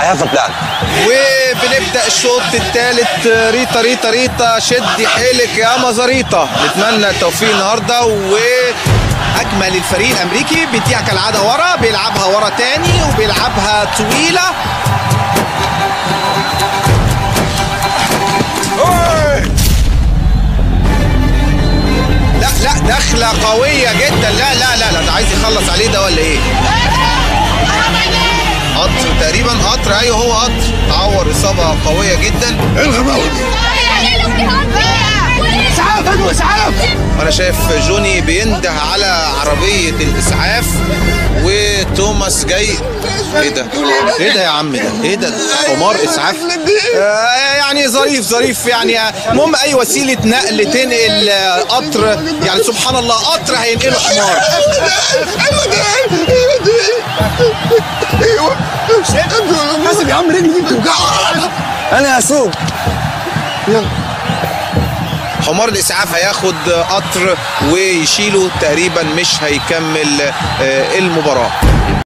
I have a plan. وبنبدا الشوط الثالث ريتا ريتا ريتا شدي حيلك يا مزاريطه نتمنى التوفيق النهارده واجمل الفريق الامريكي بيديها كالعاده ورا بيلعبها ورا تاني وبيلعبها طويله لا لا دخله قويه جدا لا لا لا لا ده عايز يخلص عليه ده ولا ايه قطر تقريبا قطر ايوه هو قطر تعور اصابه قويه جدا ايه الغباوه دي؟ اسعاف هدوء اسعاف انا شايف جوني بينده على عربيه الاسعاف وتوماس جاي ايه ده ايه ده يا عم ده ايه ده حمار اسعاف آه يعني ظريف ظريف يعني المهم اي وسيله نقل تنقل آه، قطر يعني سبحان الله قطر هينقله حمار ايوه حاسب يا عم رجلي دي بتوجعني انا هسوق حمار الاسعاف هياخد قطر ويشيله تقريبا مش هيكمل آه، المباراه